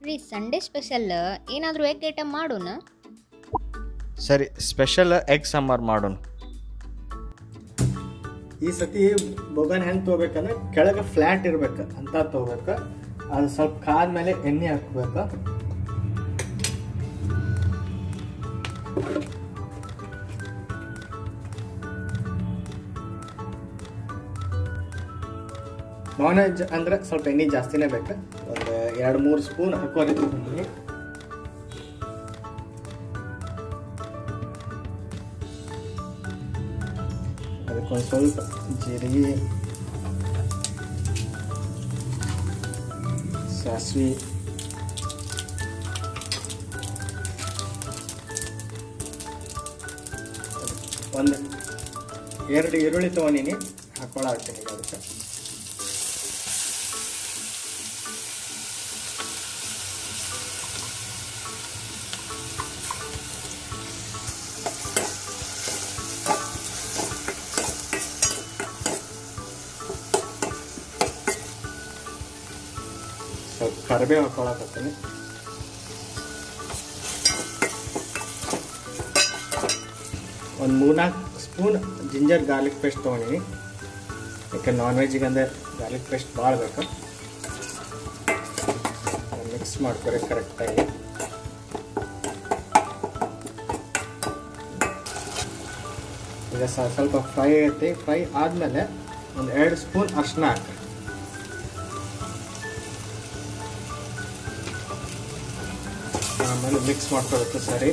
ರೀ Sunday special ಏನಾದರೂ egg item ಮಾಡೋಣ ಸರಿ ಸ್ಪೆಷಲ್ ಎಗ್ ಸಾಂಬಾರು ಮಾಡೋಣ ಈ ಸತಿ ಬೊಗನ್ ಹೆಂಗೆ ತೊಗೋಬೇಕಂದ್ರೆ ಕೆಳಗೆ ಫ್ಲ್ಯಾಟ್ ಇರ್ಬೇಕು ಅಂತ ತೊಗೋಬೇಕು ಅದು ಸ್ವಲ್ಪ ಕಾದ್ಮೇಲೆ ಎಣ್ಣೆ ಹಾಕ್ಬೇಕು ನಾನ್ ವೆಜ್ ಅಂದ್ರೆ ಸ್ವಲ್ಪ ಎಣ್ಣೆ ಜಾಸ್ತಿನೇ ಬೇಕು ಒಂದು ಎರಡು ಮೂರು ಸ್ಪೂನ್ ಹಾಕೋರಿದ್ದೀನಿ ಅದಕ್ಕೊಂದು ಸ್ವಲ್ಪ ಜೀರಿಗೆ ಸಾಸಿವೆ ಒಂದು ಎರಡು ಈರುಳ್ಳಿ ತೊಗೊಂಡಿನಿ ಹಾಕ್ಕೊಳತ್ತೀನಿ ಈಗ ಅದಕ್ಕೆ ಸ್ವಲ್ಪ ಕರಿಬೇವು ಹಾಕೊಳಕತ್ತೀನಿ ಒಂದು ಮೂರ್ನಾಲ್ಕು ಸ್ಪೂನ್ ಜಿಂಜರ್ ಗಾರ್ಲಿಕ್ ಪೇಸ್ಟ್ ತೊಗೊಂಡಿನಿ ಯಾಕೆ ನಾನ್ ವೆಜ್ಜಿಗೆ ಅಂದರೆ ಗಾರ್ಲಿಕ್ ಪೇಸ್ಟ್ ಭಾಳ ಬೇಕು ಮಿಕ್ಸ್ ಮಾಡ್ಕೊರಿ ಕರೆಕ್ಟಾಗಿ ಈಗ ಸ- ಸ್ವಲ್ಪ ಫ್ರೈ ಐತಿ ಫ್ರೈ ಆದಮೇಲೆ ಒಂದು ಎರಡು ಸ್ಪೂನ್ ಅರ್ಶಿನ ಹಾಕಿ ಆಮೇಲೆ ಮಿಕ್ಸ್ ಮಾಡ್ಕೊಳುತ್ತೆ ಸರಿ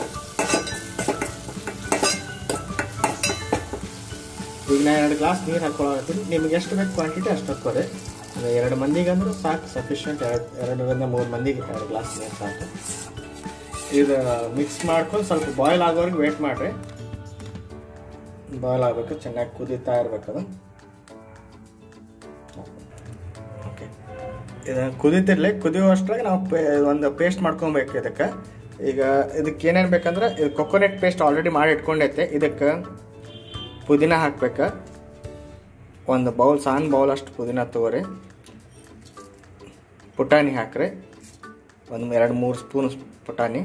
ಈಗ ನಾ ಎರಡು ಗ್ಲಾಸ್ ನೀರು ಹಾಕೊಳತ್ತೀನಿ ನಿಮ್ಗೆ ಎಷ್ಟು ಬೇಕು ಕ್ವಾಂಟಿಟಿ ಅಷ್ಟು ಹಾಕೋರಿ ಒಂದು ಎರಡು ಮಂದಿಗೆ ಅಂದ್ರೆ ಸಾಕು ಸಫಿಷಿಯೆಂಟ್ ಎರಡು ಎರಡರಿಂದ ಮೂರು ಮಂದಿಗೆ ಎರಡು ಗ್ಲಾಸ್ ನೀರು ಸಾಕು ಇದು ಮಿಕ್ಸ್ ಮಾಡ್ಕೊಂಡು ಸ್ವಲ್ಪ ಬಾಯ್ಲ್ ಆಗೋವರೆಗೆ ವೇಟ್ ಮಾಡಿರಿ ಬಾಯ್ಲ್ ಆಗಬೇಕು ಚೆನ್ನಾಗಿ ಕುದೀತಾ ಇರ್ಬೇಕು ಅದು ಓಕೆ ಇದನ್ನು ಕುದೀತಿರ್ಲಿ ಕುದಿಯುವಷ್ಟ್ರಾಗ ನಾವು ಪೇ ಒಂದು ಪೇಸ್ಟ್ ಮಾಡ್ಕೊಬೇಕು ಇದಕ್ಕೆ ಈಗ ಇದಕ್ಕೆ ಏನೇನು ಬೇಕಂದ್ರೆ ಇದು ಕೊಕೊನೆಟ್ ಪೇಸ್ಟ್ ಆಲ್ರೆಡಿ ಮಾಡಿ ಇಟ್ಕೊಂಡೈತೆ ಇದಕ್ಕೆ ಪುದೀನ ಹಾಕ್ಬೇಕು ಒಂದು ಬೌಲ್ ಸಣ್ಣ ಬೌಲ್ ಅಷ್ಟು ಪುದೀನ ತಗೋರಿ ಪುಟಾಣಿ ಹಾಕ್ರಿ ಒಂದು ಎರಡು ಮೂರು ಸ್ಪೂನ್ ಪುಟಾಣಿ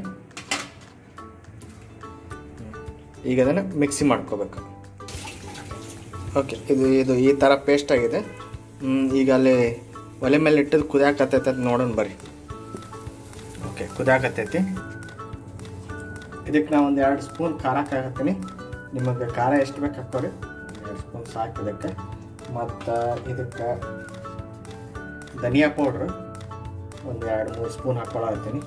ಈಗ ಅದನ್ನು ಮಿಕ್ಸಿ ಮಾಡ್ಕೋಬೇಕು ಓಕೆ ಇದು ಇದು ಈ ಥರ ಪೇಸ್ಟ್ ಆಗಿದೆ ಹ್ಮ್, ಈಗ ಅಲ್ಲಿ ಒಲೆ ಮೇಲೆ ಇಟ್ಟದ್ದು ಕುದಿಯಾಕತ್ತೈತೆ ಅಂತ ನೋಡೋಣ ಬರ್ರಿ ಓಕೆ ಕುದಿಯಾಕತ್ತೈತಿ ಇದಕ್ಕೆ ನಾ ಒಂದು ಎರಡು ಸ್ಪೂನ್ ಖಾರ ಹಾಕತ್ತೀನಿ ನಿಮಗೆ ಖಾರ ಎಷ್ಟು ಬೇಕು ಹಾಕೋರಿ ಎರಡು ಸ್ಪೂನ್ ಸಾಕು ಇದಕ್ಕೆ ಮತ್ತು ಇದಕ್ಕೆ ಧನಿಯಾ ಪೌಡ್ರು ಒಂದು ಎರಡು ಮೂರು ಸ್ಪೂನ್ ಹಾಕ್ಕೊಳತ್ತೀನಿ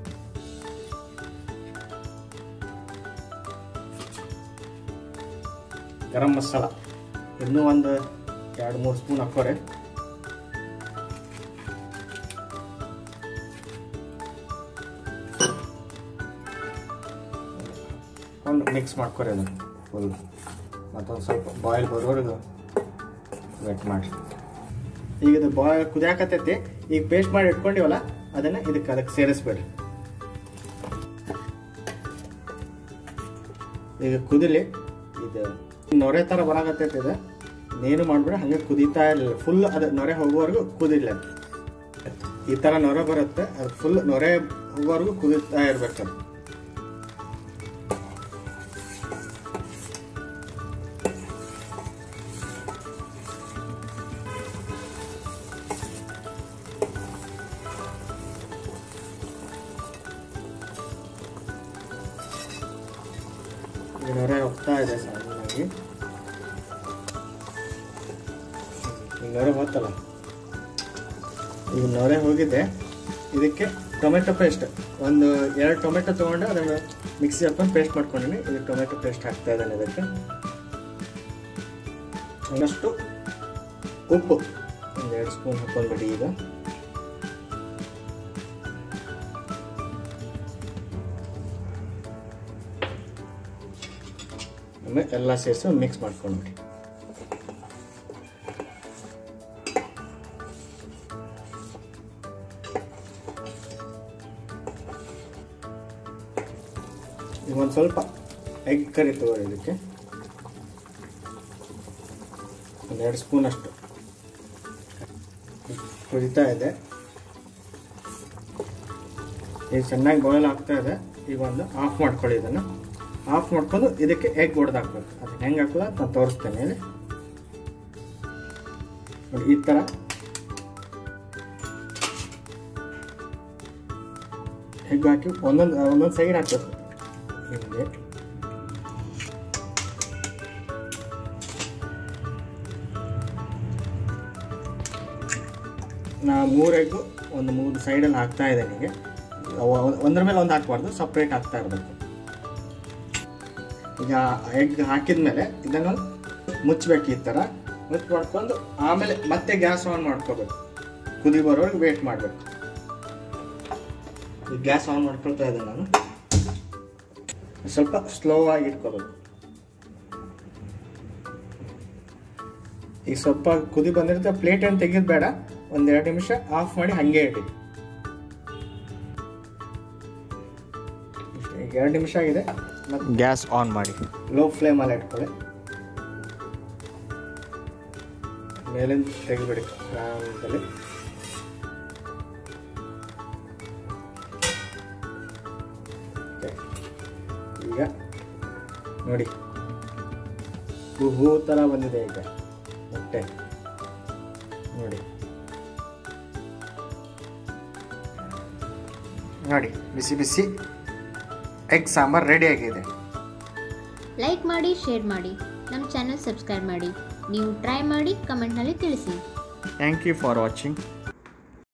ಗರಂ ಮಸಾಲ ಇನ್ನೂ ಒಂದು ಎರಡು ಮೂರು ಸ್ಪೂನ್ ಹಾಕೋರಿ ಒಂದು ಮಿಕ್ಸ್ ಮಾಡ್ಕೊರಿ ಅದನ್ನು ಫುಲ್ ಮತ್ತೊಂದು ಸ್ವಲ್ಪ ಬಾಯ್ಲ್ ಬರೋವರೆಗೂ ವೆಟ್ ಮಾಡಿ ಈಗ ಇದು ಬಾಯ್ ಕುದಿಯಾಕತ್ತೈತಿ ಈಗ ಪೇಸ್ಟ್ ಮಾಡಿ ಇಟ್ಕೊಂಡಿವಲ್ಲ ಅದನ್ನು ಇದಕ್ಕೆ ಅದಕ್ಕೆ ಸೇರಿಸ್ಬೇಡ್ರಿ ಈಗ ಕುದಿಲಿ ಇದು ನೊರೆ ಥರ ಬರಾಕತ್ತೈತಿ ಇದು ಏನು ಮಾಡ್ಬೇಡ ಹಂಗೆ ಕುದೀತಾ ಇರಲಿಲ್ಲ ಫುಲ್ ಅದು ನೊರೆ ಹೋಗುವವರೆಗೂ ಕುದಿಲ್ಲ ಅದು. ಈ ಥರ ನೊರೆ ಬರುತ್ತೆ ಅದು ಫುಲ್ ನೊರೆ ಹೋಗುವವರೆಗೂ ಕುದೀತಾ ಇರ್ಬೇಕು ಅದು ಈ ನೊರೆ ಹೋಗ್ತಾ ಇದೆ ಸಣ್ಣದಾಗಿ ಈ ನೊರೆ ಹೋಗ್ತಲ್ಲ ಈಗ ನೊರೆ ಹೋಗಿದೆ ಇದಕ್ಕೆ ಟೊಮೆಟೊ ಪೇಸ್ಟ್ ಒಂದು ಎರಡು ಟೊಮೆಟೊ ತೊಗೊಂಡು ಅದನ್ನು ಮಿಕ್ಸಿ ಹಾಕೊಂಡು ಪೇಸ್ಟ್ ಮಾಡ್ಕೊಂಡಿನಿ ಇದು ಟೊಮೆಟೊ ಪೇಸ್ಟ್ ಹಾಕ್ತಾ ಇದ್ದಾನೆ ಇದಕ್ಕೆ ಒಂದಷ್ಟು ಉಪ್ಪು ಒಂದು ಎರಡು ಸ್ಪೂನ್ ಹಾಕೊಂಡ್ಬಿಡಿ ಈಗ ಆಮೇಲೆ ಎಲ್ಲ ಸೇರಿಸಿ ಮಿಕ್ಸ್ ಮಾಡ್ಕೊಂಡ್ಬಿಡಿ ಈಗ ಒಂದು ಸ್ವಲ್ಪ ಎಗ್ ಕರಿ ತಗೊಳ್ಳಿ ಇದಕ್ಕೆ ಒಂದೆರಡು ಸ್ಪೂನ್ ಅಷ್ಟು ಕುದಿತಾ ಇದೆ ಈಗ ಚೆನ್ನಾಗಿ ಬಾಯ್ಲ್ ಆಗ್ತಾ ಇದೆ ಈಗ ಒಂದು ಆಫ್ ಮಾಡ್ಕೊಳ್ಳಿ ಇದನ್ನು ಆಫ್ ಮಾಡ್ಕೊಂಡು ಇದಕ್ಕೆ ಎಗ್ ಹೊಡೆದು ಹಾಕ್ಬೇಕು ಅದನ್ನ ಹೆಂಗೆ ಹಾಕೋದು ಅಂತ ನಾನು ತೋರಿಸ್ತೇನೆ ಇಲ್ಲಿ ನೋಡಿ ಈ ಥರ ಎಗ್ ಹಾಕಿ ಒಂದೊಂದು ಒಂದೊಂದು ಸೈಡ್ ಹಾಕ್ಬೇಕು ಹಿಂಗೆ ನಾ ಮೂರು ಎಗ್ಗು ಒಂದು ಮೂರು ಸೈಡಲ್ಲಿ ಹಾಕ್ತಾ ಇದ್ದೇನೆ ಈಗ ಅವ- ಒಂದ್ರ ಮೇಲೆ ಒಂದು ಹಾಕಬಾರ್ದು ಸಪ್ರೇಟ್ ಹಾಕ್ತಾ ಇರಬೇಕು ಈಗ ಎಗ್ ಹಾಕಿದ ಮೇಲೆ ಇದನ್ನು ಮುಚ್ಚಬೇಕು ಈ ಥರ ಮುಚ್ಚಿ ಮಾಡ್ಕೊಂಡು ಆಮೇಲೆ ಮತ್ತೆ ಗ್ಯಾಸ್ ಆನ್ ಮಾಡ್ಕೋಬೇಕು ಕುದಿ ಬರೋವರೆಗೆ ವೇಟ್ ಮಾಡಬೇಕು ಈಗ ಗ್ಯಾಸ್ ಆನ್ ಮಾಡ್ಕೊಳ್ತಾ ಇದ್ದೆ ನಾನು ಸ್ವಲ್ಪ ಸ್ಲೋ ಆಗಿ ಇಟ್ಕೋಬೇಕು ಈಗ ಸ್ವಲ್ಪ ಕುದಿ ಬಂದಿರುತ್ತೆ ಪ್ಲೇಟ್ ಏನು ತೆಗೆದು ಬೇಡ ಒಂದೆರಡು ನಿಮಿಷ ಆಫ್ ಮಾಡಿ ಹಾಗೆ ಇಡಿ ಇಷ್ಟೇ. ಈಗ ಎರಡು ನಿಮಿಷ ಆಗಿದೆ ಮತ್ತು ಗ್ಯಾಸ್ ಆನ್ ಮಾಡಿ ಲೋ ಫ್ಲೇಮಲ್ಲಿ ಇಟ್ಕೊಳ್ಳಿ ಮೇಲಿಂದ ತೆಗಿಬಿಡಿ ಆರಾಮದಲ್ಲಿ Okay. ಈಗ ನೋಡಿ ಹೂ ಹೂ ಥರ ಬಂದಿದೆ ಈಗ ಮೊಟ್ಟೆ ನೋಡಿ ನೋಡಿ ಬಿಸಿ ಬಿಸಿ ಎಗ್ ಸಾಂಬಾರ್ ರೆಡಿ ಆಗಿದೆ ಲೈಕ್ ಮಾಡಿ ಶೇರ್ ಮಾಡಿ ನಮ್ಮ ಚಾನಲ್ ಸಬ್ಸ್ಕ್ರೈಬ್ ಮಾಡಿ ನೀವು ಟ್ರೈ ಮಾಡಿ ಕಮೆಂಟ್ನಲ್ಲಿ ತಿಳಿಸಿ ಥ್ಯಾಂಕ್ ಯು ಫಾರ್ ವಾಚಿಂಗ್